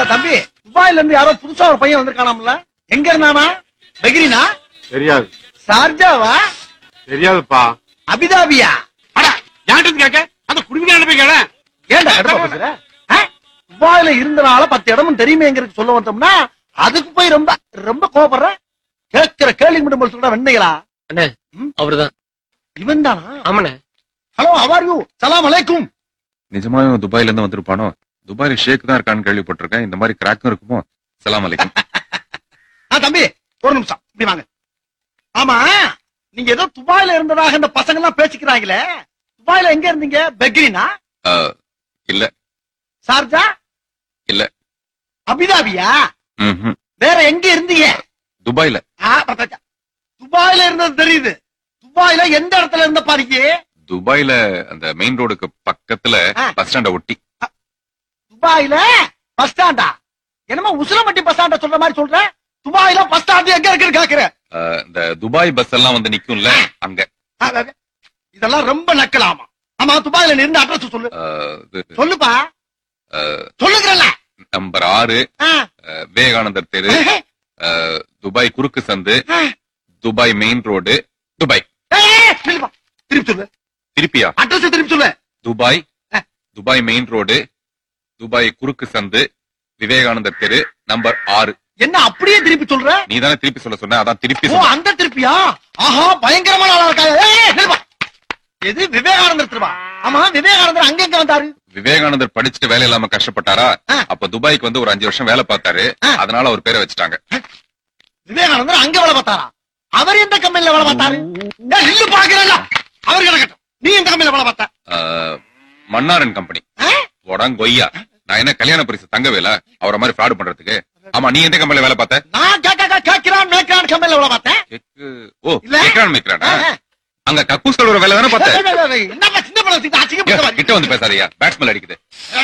ஏண்டா தம்பி துபாயில இருந்து யாரோ புதுசா ஒரு பையன் வந்திருக்கானாம்ல எங்க இருந்தானா பெகிரினா தெரியாது சார்ஜாவா தெரியாதுப்பா அபிதாபியா அட யார்கிட்ட கேட்க அந்த குடும்பம் போய் கேள ஏண்டா கடுப்பா பேசுற ஆ? துபாயில இருந்தனால பத்து இடமும் தெரியுமேங்கிறது சொல்ல வந்தோம்னா அதுக்கு போய் ரொம்ப ரொம்ப கோபப்படுற கேட்கிற கேள்வி மட்டும் சொல்ற வெண்ணைகளா அண்ணே ம்? அவர்தான் இவன் தானா ஆமாண்ணே ஹலோ ஹவார் யூ சலாம் அலைக்கும் நிஜமாவே அவன் துபாயில இருந்து வந்திருப்பானோ துபாயில ஷேக் தான் இருக்கான்னு கேள்விப்பட்டிருக்கேன் இந்த மாதிரி கிராக்கும் இருக்குமோ சலாம் அலைக்கும் ஆ தம்பி ஒரு நிமிஷம் இப்படி வாங்க ஆமா நீங்க ஏதோ துபாயில இருந்ததாக இந்த பசங்க எல்லாம் பேசிக்கிறாங்களே துபாயில எங்க இருந்தீங்க பெக்ரினா அஹ், இல்ல சார்ஜா இல்ல. அபிதாபியா ம்ஹும். வேற எங்க இருந்தீங்க துபாயில ஆ, பத்தாச்சா. துபாயில இருந்தது தெரியுது துபாயில எந்த இடத்துல இருந்த பாருங்க துபாயில அந்த மெயின் ரோடுக்கு பக்கத்துல ஆ. பஸ் ஸ்டாண்ட ஒட்டி துபாயில பஸ் ஸ்டாண்டா என்னமோ உசிலம்பட்டி பஸ் ஸ்டாண்ட சொல்ற மாதிரி சொல்ற துபாயில பஸ் ஸ்டாண்ட் எங்க இருக்குன்னு கேக்குறேன் அஹ், இந்த துபாய் பஸ் எல்லாம் வந்து நிக்கும்ல அங்க ஆ, ஆ, ஆ. இதெல்லாம் ரொம்ப நக்கலாமா ஆமா துபாயில நீ இருந்த அட்ரஸ் சொல்லு அஹ், இது, சொல்லுப்பா அஹ், சொல்லுகிறல்ல நம்பர் ஆறு ஆ. அஹ், விவேகானந்தர் தெரு அஹ், துபாய் குறுக்கு சந்து ஆ. துபாய் மெயின் ரோடு துபாய் ஏய், ஏய், நில்லுப்பா. திருப்பி சொல்லு திருப்பியா அட்ரஸ் திருப்பி சொல்லு துபாய் ஆ. துபாய் மெயின் ரோடு துபாய் குறுக்கு சந்து விவேகானந்தர் தெரு நம்பர் ஆறு என்ன அப்படியே திருப்பி சொல்ற நீ தானே திருப்பி சொல்ல சொன்ன அதான் திருப்பி ஓ சொன்ன அந்த திருப்பியா ஆஹா பயங்கரமான ஆளா இருக்காங்க ஏய், ஏய், நில்லுப்பா. எது விவேகானந்தர் திருவா ஆமா விவேகானந்தர் அங்க எங்க வந்தாரு விவேகானந்தர் படிச்சுட்டு வேலை இல்லாம கஷ்டப்பட்டாரா ஆ. அப்ப துபாய்க்கு வந்து ஒரு அஞ்சு வருஷம் வேலை பார்த்தாரு ஆ. அதனால அவர் பேரை வச்சுட்டாங்க விவேகானந்தர் அங்க வேலை பார்த்தாரா அவர் எந்த கம்பெனில வேலை பார்த்தாரு ஏய், நில்லு பாக்குறல அவர் கிடக்கட்டும் நீ எந்த கம்பெனில வேலை பார்த்த ஆஹ், மன்னாரன் கம்பெனி ஆ? கொய்யா நான் என்ன கல்யாண பரிசு தங்கவேல அவரை மாதிரி ஃப்ராட் பண்றதுக்கு ஆமா நீ எந்த கம்பெனில வேலை பார்த்த நான் கேட்க கேட்கிறான் மேற்கிறான் கம்பெனில வேலை பார்த்தேன் கேக்கு ஓ இல்ல. கேக்குறான் மேய்க்கிறானா ஆ, ஆ. அங்க கக்கூஸ் கழுவுற வேலை தானே பார்த்த ஏய், ஏய், ஏய், என்னப்பா சின்ன பழம் வச்சுக்கிட்டு ஏய், அசிங்கப்பட்ட கிட்ட வந்து பேசாதயா பேட்ஸ்மெல் அடிக்குது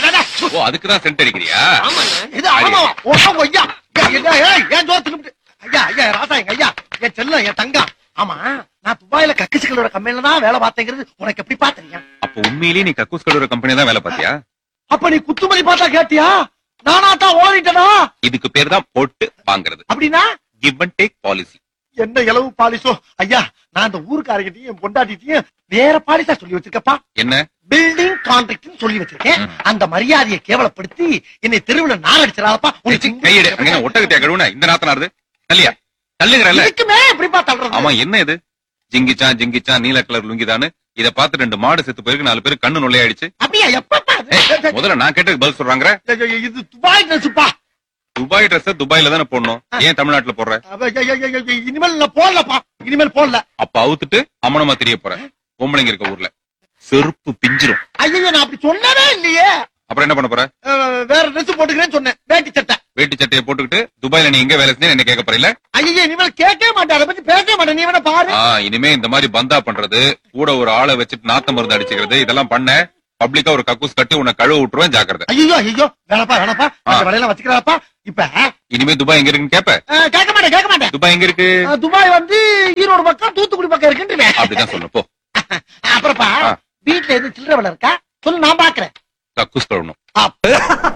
ஓ அதுக்குதான் சென்ட் அடிக்கிறியா இது ஆமாவா ஓ ஐயா ஏய், ஏய், ஏய், ஏன் ஜோர் திரும்பிட்டு ஐயா ஐயா ராசா எங்க ஐயா என் செல்லம் என் தங்கம் ஆமா நான் துபாயில கக்கிசுகளோட கம்பெனில தான் வேலை பார்த்தேங்கிறது உனக்கு எப்படி பாத்தீங்க அப்ப உண்மையிலேயே நீ கக்கூஸ் கழுவுற கம்பெனி தான் வேலை பார்த்தியா அப்ப நீ குத்துமதி பார்த்தா கேட்டியா நானா தான் ஓடிட்டனா இதுக்கு பேர் தான் போட்டு வாங்குறது அப்படின்னா கிவ் அண்ட் டேக் பாலிசி என்ன இளவு பாலிசோ ஐயா நான் அந்த ஊருக்காரகிட்டையும் என் பொண்டாட்டிட்டையும் வேற பாலிசா சொல்லி வச்சிருக்கப்பா என்ன பில்டிங் கான்ட்ராக்ட் சொல்லி வச்சிருக்கேன் ம். அந்த மரியாதையை கேவலப்படுத்தி என்னை தெருவுல நாரடிச்சிடாதப்பா கையெடு அங்க என்ன ஒட்டகத்தையா கழுவுன இந்த நாத்தனாருது தள்ளியா தள்ளுங்கிறல்ல இதுக்குமே எப்படிப்பா தள்ளுறது ஆமா என்ன இது ஜிங்கிச்சான் ஜிங்கிச்சான் நீல கலர் லுங்கிதானு இத பார்த்து ரெண்டு மாடு செத்து போயிருக்கு நாலு பேருக்கு கண்ணு நொல்லையாயிடுச்சு அப்படியா எப்பப்பா அது? ஏய், முதல்ல நான் கேட்டதுக்கு பதில் சொல்றாங்க ஐயோ, ஐயோ, இது துபாய் ட்ரெஸ்ப்பா துபாய் ட்ரெஸ் துபாயில தானே போடணும் ஏன் தமிழ்நாட்டுல போடுற இனிமேல் நான் போடலப்பா இனிமேல் போடல அப்ப அவுத்துட்டு அம்மனமா தெரிய போற பொம்பளைங்க இருக்க ஊர்ல செருப்பு பிஞ்சிரும் ஐயோ நான் அப்படி சொன்னவே இல்லையே அப்புறம் என்ன பண்ண போற அஹ், வேற ட்ரெஸ் போட்டுக்கிறேன்னு சொன்னேன் வேட்டி சட்டை வேட்டி சட்டையை போட்டுக்கிட்டு துபாயில நீ எங்க வேலை செஞ்சு என்ன கேட்க போறீல ஐயோ இனிமேல் கேட்கவே மாட்டேன் அதை பத்தி பேசவே மாட்டேன் நீ வேணா பாரு ஆ இனிமே இந்த மாதிரி பந்தா பண்றது கூட ஒரு ஆளை வச்சுட்டு நாத்த மருந்து அடிச்சுக்கிறது இதெல்லாம் பண்ண பப்ளிக்கா ஒரு கக்கூஸ் கட்டி உன்னை கழுவ விட்டுருவேன் ஜாக்கிரதை ஐயோ ஐயோ வேணாப்பா வேணாப்பா அந்த வேலையெல்லாம் வச்சுக்கிறாப்பா இப்ப இனிமே துபாய் எங்க இருக்குன்னு கேப்ப அஹ், கேட்க மாட்டேன் கேட்க மாட்டேன் துபாய் எங்க இருக்கு அஹ், துபாய் வந்து ஈரோடு பக்கம் தூத்துக்குடி பக்கம் இருக்குன்றேன் அப்படிதான் சொல்லணும் போ அப்புறப்பா ஆ. வீட்டுல எதுவும் சில்லறை வேலை இருக்கா சொல்லு நான் பாக்குறேன் கக்கூஸ் கழுவணும் அப்~